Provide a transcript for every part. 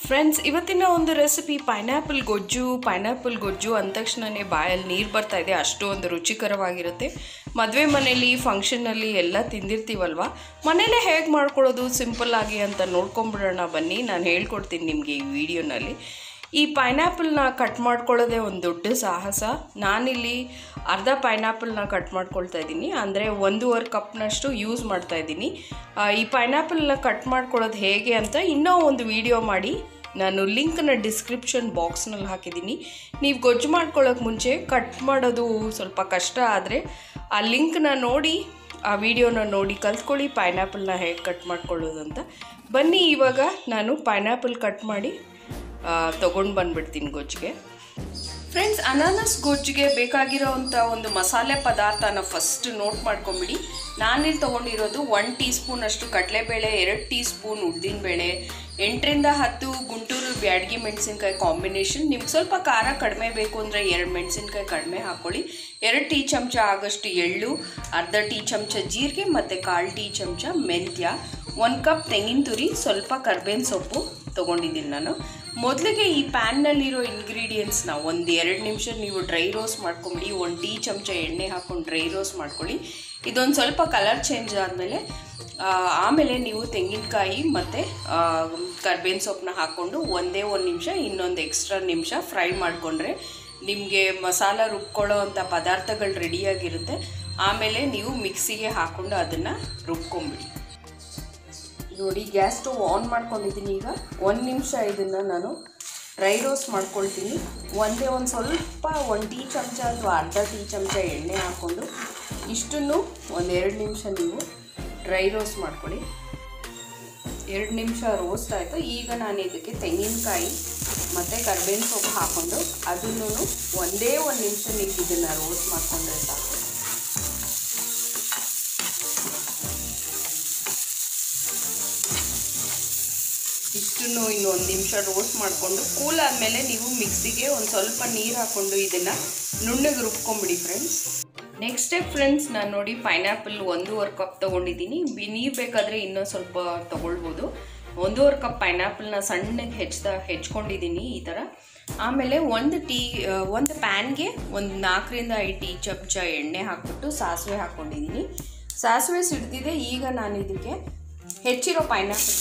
friends ಇವತ್ತಿನ ಒಂದು recipe pineapple ಗೊಜ್ಜು ಪೈನಾಪಲ್ ಗೊಜ್ಜು ಅಂದ ತಕ್ಷಣನೇ ಬಾಯಲ್ಲಿ ನೀರು ಬರ್ತಾ ಇದೆ ಅಷ್ಟು ಒಂದು ರುಚಿಕರವಾಗಿರುತ್ತೆ ಮದುವೆ ಮನೇಲಿ ಫಂಕ್ಷನಲ್ಲಿ ಎಲ್ಲ ತಿಂದಿರ್ತೀವಲ್ವ ಮನೇಲೇ ಹೇಗೆ ಮಾಡ್ಕೊಳ್ಳೋದು ಸಿಂಪಲ್ ಆಗಿ ಅಂತ ನೋಡ್ಕೊಂಬಿಡೋಣ ಬನ್ನಿ ನಾನು ಹೇಳ್ಕೊಡ್ತೀನಿ ನಿಮಗೆ ಈ ವಿಡಿಯೋನಲ್ಲಿ ಈ ಪೈನಾಪಲ್ನ ಕಟ್ ಮಾಡ್ಕೊಳ್ಳೋದೇ ಒಂದು ದೊಡ್ಡ ಸಾಹಸ ನಾನಿಲ್ಲಿ ಅರ್ಧ ಪೈನಾಪಲ್ನ ಕಟ್ ಮಾಡ್ಕೊಳ್ತಾ ಇದ್ದೀನಿ ಅಂದರೆ ಒಂದೂವರೆ ಕಪ್ನಷ್ಟು ಯೂಸ್ ಮಾಡ್ತಾ ಇದ್ದೀನಿ ಆ, ಈ ಪೈನಾಪಲ್ನ ಕಟ್ ಮಾಡ್ಕೊಳ್ಳೋದು ಹೇಗೆ ಅಂತ ಇನ್ನೂ ಒಂದು ವಿಡಿಯೋ ಮಾಡಿ ನಾನು ಲಿಂಕ್ನ ಡಿಸ್ಕ್ರಿಪ್ಷನ್ ಬಾಕ್ಸ್ನಲ್ಲಿ ಹಾಕಿದ್ದೀನಿ ನೀವು ಗೊಜ್ಜು ಮಾಡ್ಕೊಳ್ಳೋಕೆ ಮುಂಚೆ ಕಟ್ ಮಾಡೋದು ಸ್ವಲ್ಪ ಕಷ್ಟ ಆದರೆ ಆ ಲಿಂಕ್ನ ನೋಡಿ ಆ ವಿಡಿಯೋನ ನೋಡಿ ಕಲ್ತ್ಕೊಳ್ಳಿ ಪೈನಾಪಲ್ನ ಹೇಗೆ ಕಟ್ ಮಾಡ್ಕೊಳ್ಳೋದು ಅಂತ ಬನ್ನಿ ಇವಾಗ ನಾನು ಪೈನಾಪಲ್ ಕಟ್ ಮಾಡಿ ತೊಗೊಂಡು ಬಂದ್ಬಿಡ್ತೀನಿ ಗೊಜ್ಜಿಗೆ ಫ್ರೆಂಡ್ಸ್ ಅನಾನಸ್ ಗೊಜ್ಜಿಗೆ ಬೇಕಾಗಿರೋವಂಥ ಒಂದು ಮಸಾಲೆ ಪದಾರ್ಥನ ಫಸ್ಟ್ ನೋಟ್ ಮಾಡ್ಕೊಂಬಿಡಿ ನಾನಿಲ್ಲಿ ತೊಗೊಂಡಿರೋದು ಒನ್ ಟೀ ಸ್ಪೂನ್ ಅಷ್ಟು ಕಡಲೆಬೇಳೆ ಎರಡು ಟೀ ಸ್ಪೂನ್ ಉದ್ದಿನಬೇಳೆ ಎಂಟರಿಂದ ಹತ್ತು ಗುಂಟೂರು ಬ್ಯಾಡಗಿ ಮೆಣಸಿನ್ಕಾಯಿ ಕಾಂಬಿನೇಷನ್ ನಿಮ್ಗೆ ಸ್ವಲ್ಪ ಖಾರ ಕಡಿಮೆ ಬೇಕು ಅಂದರೆ ಎರಡು ಮೆಣಸಿನ್ಕಾಯಿ ಕಡಿಮೆ ಹಾಕ್ಕೊಳ್ಳಿ ಎರಡು ಟೀ ಚಮಚ ಆಗಷ್ಟು ಎಳ್ಳು ಅರ್ಧ ಟೀ ಚಮಚ ಜೀರಿಗೆ ಮತ್ತು ಕಾಲು ಟೀ ಚಮಚ ಮೆಂತ್ಯ ಒಂದು ಕಪ್ ತೆಂಗಿನ ತುರಿ ಸ್ವಲ್ಪ ಕರ್ಬೇವಿನ ಸೊಪ್ಪು ತೊಗೊಂಡಿದ್ದೀನಿ ನಾನು ಮೊದಲಿಗೆ ಈ ಪ್ಯಾನ್ನಲ್ಲಿರೋ ಇಂಗ್ರೀಡಿಯೆಂಟ್ಸ್ನ ಒಂದು ಎರಡು ನಿಮಿಷ ನೀವು ಡ್ರೈ ರೋಸ್ಟ್ ಮಾಡ್ಕೊಂಬಿಡಿ ಒಂದು ಟೀ ಚಮಚ ಎಣ್ಣೆ ಹಾಕ್ಕೊಂಡು ಡ್ರೈ ರೋಸ್ಟ್ ಮಾಡ್ಕೊಳ್ಳಿ ಇದೊಂದು ಸ್ವಲ್ಪ ಕಲರ್ ಚೇಂಜ್ ಆದಮೇಲೆ ಆಮೇಲೆ ನೀವು ತೆಂಗಿನಕಾಯಿ ಮತ್ತು ಕರ್ಬೇವಿನ ಸೊಪ್ಪನ್ನ ಹಾಕ್ಕೊಂಡು ಒಂದೇ ಒಂದು ನಿಮಿಷ ಇನ್ನೊಂದು ಎಕ್ಸ್ಟ್ರಾ ನಿಮಿಷ ಫ್ರೈ ಮಾಡಿಕೊಂಡ್ರೆ ನಿಮಗೆ ಮಸಾಲ ರುಬ್ಕೊಳ್ಳೋ ಅಂಥ ಪದಾರ್ಥಗಳು ರೆಡಿಯಾಗಿರುತ್ತೆ ಆಮೇಲೆ ನೀವು ಮಿಕ್ಸಿಗೆ ಹಾಕ್ಕೊಂಡು ಅದನ್ನು ರುಬ್ಕೊಂಬಿಡಿ ನೋಡಿ ಗ್ಯಾಸ್ ಸ್ಟವ್ ಆನ್ ಮಾಡ್ಕೊಂಡಿದ್ದೀನಿ ಈಗ ಒಂದು ನಿಮಿಷ ಇದನ್ನು ನಾನು ಡ್ರೈ ರೋಸ್ಟ್ ಮಾಡ್ಕೊಳ್ತೀನಿ ಒಂದೇ ಒಂದು ಸ್ವಲ್ಪ ಒಂದು ಟೀ ಚಮಚ ಅಥವಾ ಅರ್ಧ ಟೀ ಚಮಚ ಎಣ್ಣೆ ಹಾಕ್ಕೊಂಡು ಇಷ್ಟನ್ನು ಒಂದು ಎರಡು ನಿಮಿಷ ನೀವು ಡ್ರೈ ರೋಸ್ಟ್ ಮಾಡ್ಕೊಳ್ಳಿ ಎರಡು ನಿಮಿಷ ರೋಸ್ಟ್ ಆಯಿತು ಈಗ ನಾನು ಇದಕ್ಕೆ ತೆಂಗಿನಕಾಯಿ ಮತ್ತು ಕರ್ಬೇವಿನ ಸೊಪ್ಪು ಹಾಕ್ಕೊಂಡು ಅದನ್ನು ಒಂದೇ ಒಂದು ನಿಮಿಷ ನೀವು ಇದನ್ನು ರೋಸ್ಟ್ ಮಾಡಿಕೊಂಡ್ರೆ ಸಾಕು ಇಷ್ಟನ್ನು ಇನ್ನು ಒಂದು ನಿಮಿಷ ರೋಸ್ಟ್ ಮಾಡಿಕೊಂಡು ಕೂಲ್ ಆದಮೇಲೆ ನೀವು ಮಿಕ್ಸಿಗೆ ಒಂದು ಸ್ವಲ್ಪ ನೀರು ಹಾಕ್ಕೊಂಡು ಇದನ್ನು ನುಣ್ಣಗೆ ರುಬ್ಕೊಂಬಿಡಿ ಫ್ರೆಂಡ್ಸ್ ನೆಕ್ಸ್ಟ್ ಸ್ಟೆಪ್ ಫ್ರೆಂಡ್ಸ್ ನಾನು ನೋಡಿ ಪೈನಾಪಲ್ ಒಂದೂವರೆ ಕಪ್ ತೊಗೊಂಡಿದ್ದೀನಿ ಬಿ ನೀರು ಬೇಕಾದರೆ ಇನ್ನೂ ಸ್ವಲ್ಪ ತೊಗೊಳ್ಬೋದು ಒಂದೂವರೆ ಕಪ್ ಪೈನಾಪಲ್ನ ಸಣ್ಣಗೆ ಹೆಚ್ಚದ ಹೆಚ್ಕೊಂಡಿದ್ದೀನಿ ಈ ಥರ ಆಮೇಲೆ ಒಂದು ಟೀ ಒಂದು ಪ್ಯಾನ್ಗೆ ಒಂದು ನಾಲ್ಕರಿಂದ ಐದು ಟೀ ಚಮಚ ಎಣ್ಣೆ ಹಾಕ್ಬಿಟ್ಟು ಸಾಸಿವೆ ಹಾಕ್ಕೊಂಡಿದ್ದೀನಿ ಸಾಸಿವೆ ಸಿಡ್ದಿದೆ ಈಗ ನಾನು ಇದಕ್ಕೆ ಹೆಚ್ಚಿರೋ ಪೈನಾಪಲ್ನ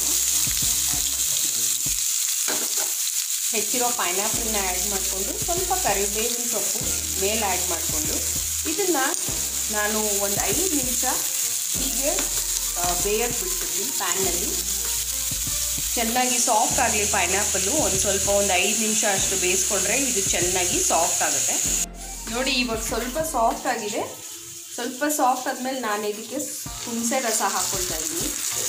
ಹೆಚ್ಚಿರೋ ಪೈನಾಪಲ್ನ ಆ್ಯಡ್ ಮಾಡಿಕೊಂಡು ಸ್ವಲ್ಪ ಕರಿಬೇವಿನ ಸೊಪ್ಪು ಮೇಲೆ ಆ್ಯಡ್ ಮಾಡಿಕೊಂಡು ಇದನ್ನು ನಾನು ಒಂದು ಐದು ನಿಮಿಷ ಹೀಗೆ ಬೇಯಕ್ಕೆ ಬಿಟ್ಬಿಡ್ತೀನಿ ಪ್ಯಾನ್ನಲ್ಲಿ ಚೆನ್ನಾಗಿ ಸಾಫ್ಟ್ ಆಗಲಿ ಪೈನಾಪಲ್ಲು ಒಂದು ಸ್ವಲ್ಪ ಒಂದು ಐದು ನಿಮಿಷ ಅಷ್ಟು ಬೇಯಿಸ್ಕೊಂಡ್ರೆ ಇದು ಚೆನ್ನಾಗಿ ಸಾಫ್ಟ್ ಆಗುತ್ತೆ ನೋಡಿ ಇವಾಗ ಸ್ವಲ್ಪ ಸಾಫ್ಟ್ ಆಗಿದೆ ಸ್ವಲ್ಪ ಸಾಫ್ಟ್ ಆದಮೇಲೆ ನಾನು ಇದಕ್ಕೆ ಹುಣಸೆ ರಸ ಹಾಕ್ಕೊಳ್ತಾ ಇದ್ದೀನಿ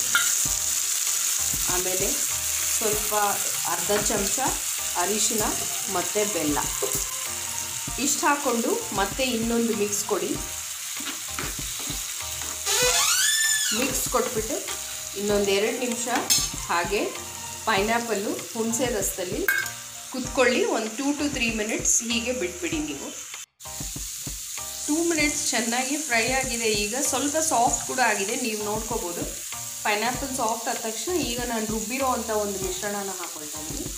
ಆಮೇಲೆ ಸ್ವಲ್ಪ ಅರ್ಧ ಚಮಚ ಅರಿಶಿನ ಮತ್ತು ಬೆಲ್ಲ ಇಷ್ಟು ಹಾಕ್ಕೊಂಡು ಮತ್ತೆ ಇನ್ನೊಂದು ಮಿಕ್ಸ್ ಕೊಡಿ ಮಿಕ್ಸ್ ಕೊಟ್ಬಿಟ್ಟು ಇನ್ನೊಂದು ಎರಡು ನಿಮಿಷ ಹಾಗೆ ಪೈನಾಪಲ್ಲು ಹುಣಸೆ ರಸದಲ್ಲಿ ಕುತ್ಕೊಳ್ಳಿ ಒಂದು ಟೂ ಟು ತ್ರೀ ಮಿನಿಟ್ಸ್ ಹೀಗೆ ಬಿಟ್ಬಿಡಿ ನೀವು ಟೂ ಮಿನಿಟ್ಸ್ ಚೆನ್ನಾಗಿ ಫ್ರೈ ಆಗಿದೆ ಈಗ ಸ್ವಲ್ಪ ಸಾಫ್ಟ್ ಕೂಡ ಆಗಿದೆ ನೀವು ನೋಡ್ಕೋಬೋದು ಪೈನಾಪಲ್ ಸಾಫ್ಟ್ ಆದ ತಕ್ಷಣ ಈಗ ನಾನು ರುಬ್ಬಿರೋ ಅಂಥ ಒಂದು ಮಿಶ್ರಣನ ಹಾಕೊಳ್ತಾ ಇದ್ದೀನಿ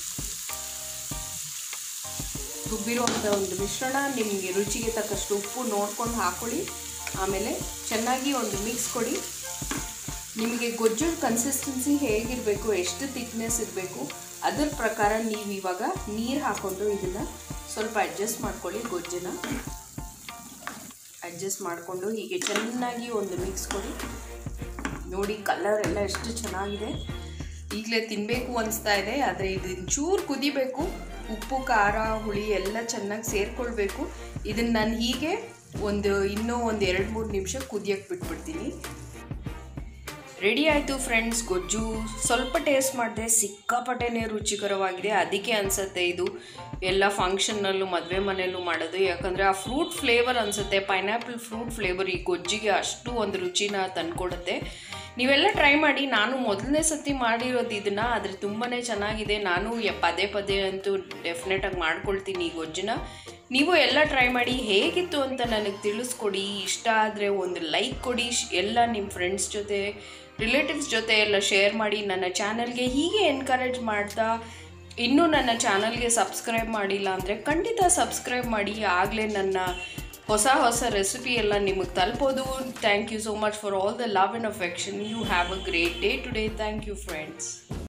ರುಬ್ಬಿರೋ ಅಂಥ ಒಂದು ಮಿಶ್ರಣ ನಿಮಗೆ ರುಚಿಗೆ ತಕ್ಕಷ್ಟು ಉಪ್ಪು ನೋಡ್ಕೊಂಡು ಹಾಕ್ಕೊಳ್ಳಿ ಆಮೇಲೆ ಚೆನ್ನಾಗಿ ಒಂದು ಮಿಕ್ಸ್ ಕೊಡಿ ನಿಮಗೆ ಗೊಜ್ಜು ಕನ್ಸಿಸ್ಟೆನ್ಸಿ ಹೇಗಿರಬೇಕು ಎಷ್ಟು ಥಿಕ್ನೆಸ್ ಇರಬೇಕು ಅದ್ರ ಪ್ರಕಾರ ನೀವು ಇವಾಗ ನೀರು ಹಾಕ್ಕೊಂಡು ಇದನ್ನು ಸ್ವಲ್ಪ ಅಡ್ಜಸ್ಟ್ ಮಾಡ್ಕೊಳ್ಳಿ ಗೊಜ್ಜನ್ನ ಅಡ್ಜಸ್ಟ್ ಮಾಡಿಕೊಂಡು ಹೀಗೆ ಚೆನ್ನಾಗಿ ಒಂದು ಮಿಕ್ಸ್ ಕೊಡಿ ನೋಡಿ ಕಲರ್ ಎಲ್ಲ ಎಷ್ಟು ಚೆನ್ನಾಗಿದೆ ಈಗಲೇ ತಿನ್ನಬೇಕು ಅನಿಸ್ತಾ ಇದೆ ಆದರೆ ಇದು ಚೂರು ಕುದಿಬೇಕು ಉಪ್ಪು ಖಾರ ಹುಳಿ ಎಲ್ಲ ಚೆನ್ನಾಗಿ ಸೇರಿಕೊಳ್ಬೇಕು ಇದನ್ನು ನಾನು ಹೀಗೆ ಒಂದು ಇನ್ನೂ ಒಂದು ಎರಡು ಮೂರು ನಿಮಿಷ ಕುದಿಯಕ್ಕೆ ಬಿಟ್ಬಿಡ್ತೀನಿ ರೆಡಿ ಆಯಿತು ಫ್ರೆಂಡ್ಸ್ ಗೊಜ್ಜು ಸ್ವಲ್ಪ ಟೇಸ್ಟ್ ಮಾಡಿದೆ ಸಿಕ್ಕಾಪಟ್ಟೆನೇ ರುಚಿಕರವಾಗಿದೆ ಅದಕ್ಕೆ ಅನಿಸುತ್ತೆ ಇದು ಎಲ್ಲ ಫಂಕ್ಷನ್ನಲ್ಲೂ ಮದುವೆ ಮನೆಯಲ್ಲೂ ಮಾಡೋದು ಯಾಕಂದರೆ ಆ ಫ್ರೂಟ್ ಫ್ಲೇವರ್ ಅನಿಸುತ್ತೆ ಪೈನಾಪಲ್ ಫ್ರೂಟ್ ಫ್ಲೇವರ್ ಈ ಗೊಜ್ಜಿಗೆ ಅಷ್ಟು ಒಂದು ರುಚಿನ ತಂದ್ಕೊಡುತ್ತೆ ನೀವೆಲ್ಲ ಟ್ರೈ ಮಾಡಿ ನಾನು ಮೊದಲನೇ ಸತಿ ಮಾಡಿರೋದು ಇದನ್ನು ಆದರೆ ತುಂಬಾ ಚೆನ್ನಾಗಿದೆ ನಾನು ಯ- ಪದೇ ಪದೇ ಅಂತೂ ಡೆಫಿನೆಟಾಗಿ ಮಾಡ್ಕೊಳ್ತೀನಿ ಈ ಗೊಜ್ಜನ್ನ ನೀವು ಎಲ್ಲ ಟ್ರೈ ಮಾಡಿ ಹೇಗಿತ್ತು ಅಂತ ನನಗೆ ತಿಳಿಸ್ಕೊಡಿ ಇಷ್ಟ ಆದರೆ ಒಂದು ಲೈಕ್ ಕೊಡಿ ಶ್- ಎಲ್ಲ ನಿಮ್ಮ ಫ್ರೆಂಡ್ಸ್ ಜೊತೆ ರಿಲೇಟಿವ್ಸ್ ಜೊತೆ ಎಲ್ಲ ಶೇರ್ ಮಾಡಿ ನನ್ನ ಚಾನಲ್ಗೆ ಹೀಗೆ ಎನ್ಕರೇಜ್ ಮಾಡ್ತಾ ಇನ್ನೂ ನನ್ನ ಚಾನಲ್ಗೆ ಸಬ್ಸ್ಕ್ರೈಬ್ ಮಾಡಿಲ್ಲ ಅಂದರೆ ಖಂಡಿತ ಸಬ್ಸ್ಕ್ರೈಬ್ ಮಾಡಿ ಆಗಲೇ ನನ್ನ ಹೊಸ ಹೊಸ ರೆಸಿಪಿ ಎಲ್ಲ ನಿಮಗೆ ತಲುಪೋದು thank you so much for all the love and affection you have a great day today thank you friends